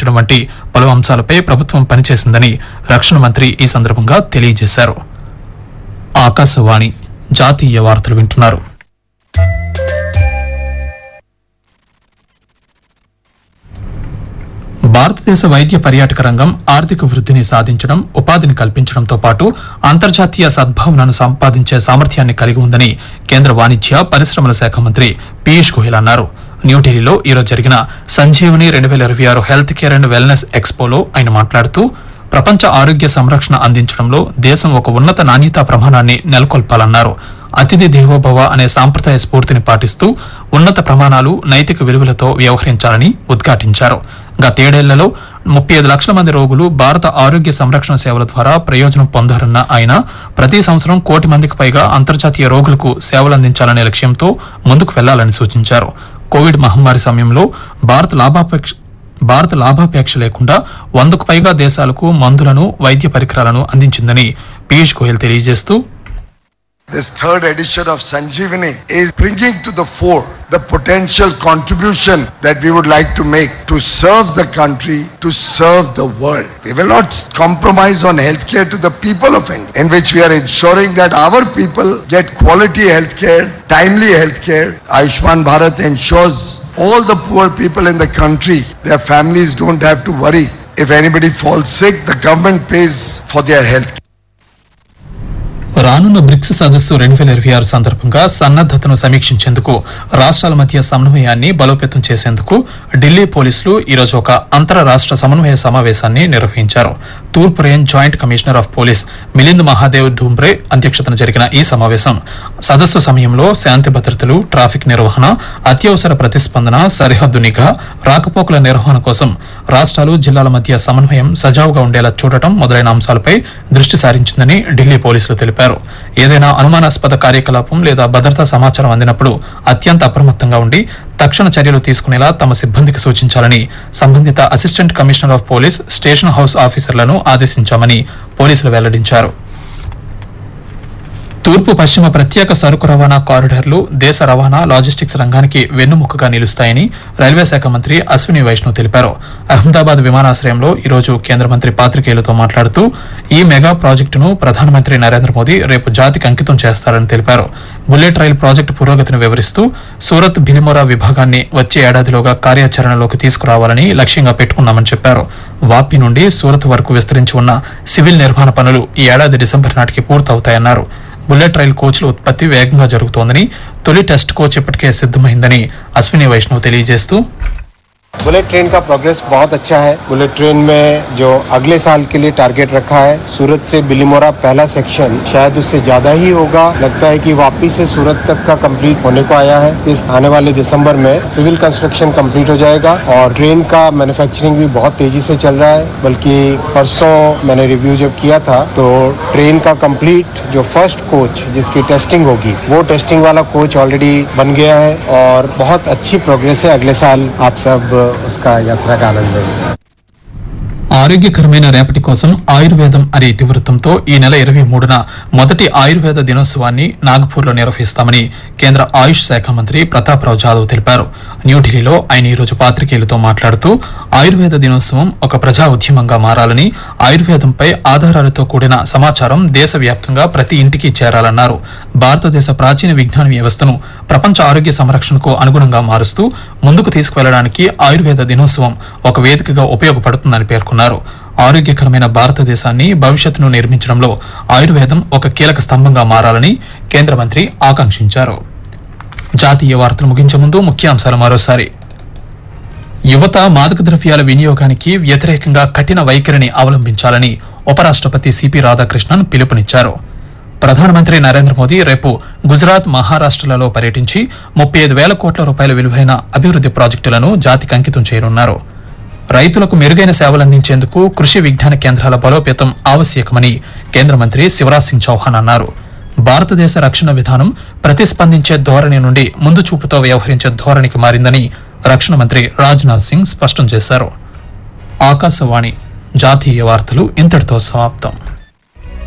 పెంచడం వంటి పలు అంశాలపై ప్రభుత్వం పనిచేసిందని రక్షణ మంత్రి ఈ సందర్భంగా తెలియజేశారు ఆకాశవాణి జాతీయ వార్తలు వింటున్నారు భారతదేశ వైద్య పర్యాటక రంగం ఆర్థిక వృద్ధిని సాధించడం ఉపాధిని కల్పించడంతో పాటు అంతర్జాతీయ సద్భావనను సంపాదించే సామర్థ్యాన్ని కలిగి ఉందని కేంద్ర వాణిజ్య పరిశ్రమల శాఖ మంత్రి పీయూష్ గోయల్ అన్నారు న్యూఢిల్లీలో ఈరోజు జరిగిన సంజీవని రెండు వేల ఇరవై ఆరు హెల్త్ కేర్ అండ్ వెల్నెస్ ఎక్స్పోలో ఆయన మాట్లాడుతూ ప్రపంచ ఆరోగ్య సంరక్షణ అందించడంలో దేశం ఒక ఉన్నత నాణ్యతా ప్రమాణాన్ని నెలకొల్పాలన్నారు అతిథి దేవోభవ అనే సాంప్రదాయ స్ఫూర్తిని పాటిస్తూ ఉన్నత ప్రమాణాలు నైతిక విలువలతో వ్యవహరించాలని ఉద్ఘాటించారు గతేడేళ్లలో ముప్పై ఐదు లక్షల మంది రోగులు భారత ఆరోగ్య సంరక్షణ సేవల ద్వారా ప్రయోజనం పొందారన్న ఆయన ప్రతి సంవత్సరం కోటి మందికి పైగా అంతర్జాతీయ రోగులకు సేవలందించాలనే లక్ష్యంతో ముందుకు వెళ్లాలని సూచించారు కోవిడ్ మహమ్మారి సమయంలో భారత్ లాభాపేక్ష భారత్ లాభాపేక్ష లేకుండా వందకు పైగా దేశాలకు మందులను వైద్య పరికరాలను అందించిందని పీయూష్ గోయల్ తెలియజేస్తూ This third edition of Sanjeevani is bringing to the fore the potential contribution that we would like to make to serve the country, to serve the world. We will not compromise on healthcare to the people of India, in which we are ensuring that our people get quality healthcare, timely healthcare. Ayushman Bharat ensures all the poor people in the country, their families don't have to worry. If anybody falls sick, the government pays for their health. రానున్న BRICS సదస్సు రెండు వేల ఇరవై ఆరు సందర్భంగా సన్నద్దతను సమీక్షించేందుకు రాష్ట్రాల మధ్య సమన్వయాన్ని బలోపేతం చేసేందుకు ఢిల్లీ పోలీసులు ఈరోజు ఒక అంతర రాష్ట్ర సమన్వయ సమావేశాన్ని నిర్వహించారు తూర్పు range joint commissioner of police Milind Mahadev Dhoombre అధ్యక్షతన జరిగిన ఈ సమావేశం సదస్సు సమయంలో శాంతి భద్రతలు ట్రాఫిక్ నిర్వహణ అత్యవసర ప్రతిస్పందన సరిహద్దు నిఘా రాకపోకల నిర్వహణ కోసం రాష్ట్రాలు జిల్లాల మధ్య సమన్వయం సజావుగా ఉండేలా చూడటం మొదలైన అంశాలపై దృష్టి సారించిందని ఢిల్లీ పోలీసులు తెలిపారు ఏదైనా అనుమానాస్పద కార్యకలాపం లేదా భద్రతా సమాచారం అందినప్పుడు అత్యంత అప్రమత్తంగా ఉండి తక్షణ చర్యలు తీసుకునేలా తమ సిబ్బందికి సూచించాలని సంబంధిత assistant commissioner of police station house ఆఫీసర్లను ఆదేశించామని పోలీసులు వెల్లడించారు తూర్పు పశ్చిమ ప్రత్యేక సరుకు రవాణా కారిడార్లు దేశ రవాణా లాజిస్టిక్స్ రంగానికి వెన్నుముకగా నిలుస్తాయని రైల్వే శాఖ మంత్రి అశ్విని వైష్ణవ్ తెలిపారు అహ్మదాబాద్ విమానాశ్రయంలో ఈరోజు కేంద్ర మంత్రి పాత్రికేయులతో మాట్లాడుతూ ఈ మెగా ప్రాజెక్టును ప్రధానమంత్రి నరేంద్ర మోదీ రేపు జాతికి అంకితం చేస్తారని తెలిపారు బుల్లెట్ రైల్ ప్రాజెక్టు పురోగతిని వివరిస్తూ సూరత్ భిలిమోరా విభాగాన్ని వచ్చే ఏడాదిలోగా కార్యాచరణలోకి తీసుకురావాలని లక్ష్యంగా పెట్టుకున్నామని చెప్పారు వాపి నుండి సూరత్ వరకు విస్తరించి ఉన్న సివిల్ నిర్మాణ పనులు ఈ ఏడాది డిసెంబర్ నాటికి పూర్తవుతాయన్నారు బుల్లెట్ రైల్ కోచ్ల ఉత్పత్తి వేగంగా జరుగుతోందని తొలి టెస్ట్ కోచ్ ఇప్పటికే సిద్ధమైందని అశ్విని వైష్ణవ్ తెలియజేస్తూ बुलेट ट्रेन का प्रोग्रेस बहुत अच्छा है बुलेट ट्रेन में जो अगले साल के लिए टारगेट रखा है सूरत से बिलीमोरा पहला सेक्शन शायद उससे ज्यादा ही होगा लगता है कि वापी से सूरत तक का कंप्लीट होने को आया है इस आने वाले दिसंबर में सिविल कंस्ट्रक्शन कंप्लीट हो जाएगा और ट्रेन का मैन्युफैक्चरिंग भी बहुत तेजी से चल रहा है बल्कि परसों मैंने रिव्यू जब किया था तो ट्रेन का कंप्लीट जो फर्स्ट कोच जिसकी टेस्टिंग होगी वो टेस्टिंग वाला कोच ऑलरेडी बन गया है और बहुत अच्छी प्रोग्रेस है अगले साल आप सब उसका यात्रा का आनंद लेंगे ఆరోగ్యకరమైన రేపటి కోసం ఆయుర్వేదం అనే ఇతివృత్తంతో ఈ నెల ఇరవై మూడున మొదటి ఆయుర్వేద దినోత్సవాన్ని నాగపూర్లో నిర్వహిస్తామని కేంద్ర ఆయుష్ శాఖ మంత్రి ప్రతాప్రావు జాదవ్ తెలిపారు న్యూఢిల్లీలో ఆయన ఈ రోజు పాత్రికేయులతో మాట్లాడుతూ ఆయుర్వేద దినోత్సవం ఒక ప్రజా ఉద్యమంగా మారాలని ఆయుర్వేదంపై ఆధారాలతో కూడిన సమాచారం దేశవ్యాప్తంగా ప్రతి ఇంటికి చేరాలన్నారు భారతదేశ ప్రాచీన విజ్ఞాన వ్యవస్థను ప్రపంచ ఆరోగ్య సంరక్షణకు అనుగుణంగా మారుస్తూ ముందుకు తీసుకువెళ్లడానికి ఆయుర్వేద దినోత్సవం ఒక వేదికగా ఉపయోగపడుతుందని పేర్కొన్నారు ఆరోగ్యకరమైన భారతదేశాన్ని భవిష్యత్తును నిర్మించడంలో ఆయుర్వేదం ఒక కీలక స్తంభంగా మారాలని కేంద్ర మంత్రి ఆకాంక్షించారు జాతీయ వార్తలు ముగించే ముందు ముఖ్యాంశాలు మరోసారి యువత మాదక ద్రవ్యాల వినియోగానికి వ్యతిరేకంగా కఠిన వైఖరిని అవలంబించాలని ఉపరాష్ట్రపతి సిపి రాధాకృష్ణన్ పిలుపునిచ్చారు ప్రధానమంత్రి నరేంద్ర మోదీ రేపు గుజరాత్ మహారాష్ట్రలలో పర్యటించి ముప్పై ఐదు వేల కోట్ల రూపాయల విలువైన అభివృద్ధి ప్రాజెక్టులను జాతికి అంకితం చేయనున్నారు రైతులకు మెరుగైన సేవలందించేందుకు కృషి విజ్ఞాన కేంద్రాల బలోపేతం ఆవశ్యకమని కేంద్ర మంత్రి శివరాజ్ సింగ్ చౌహాన్ అన్నారు భారతదేశ రక్షణ విధానం ప్రతిస్పందించే ధోరణి నుండి ముందు చూపుతో వ్యవహరించే ధోరణికి మారిందని రక్షణ మంత్రి రాజ్నాథ్ సింగ్ స్పష్టం చేశారు ఆకాశవాణి జాతీయ వార్తలు ఇంతటితో సమాప్తం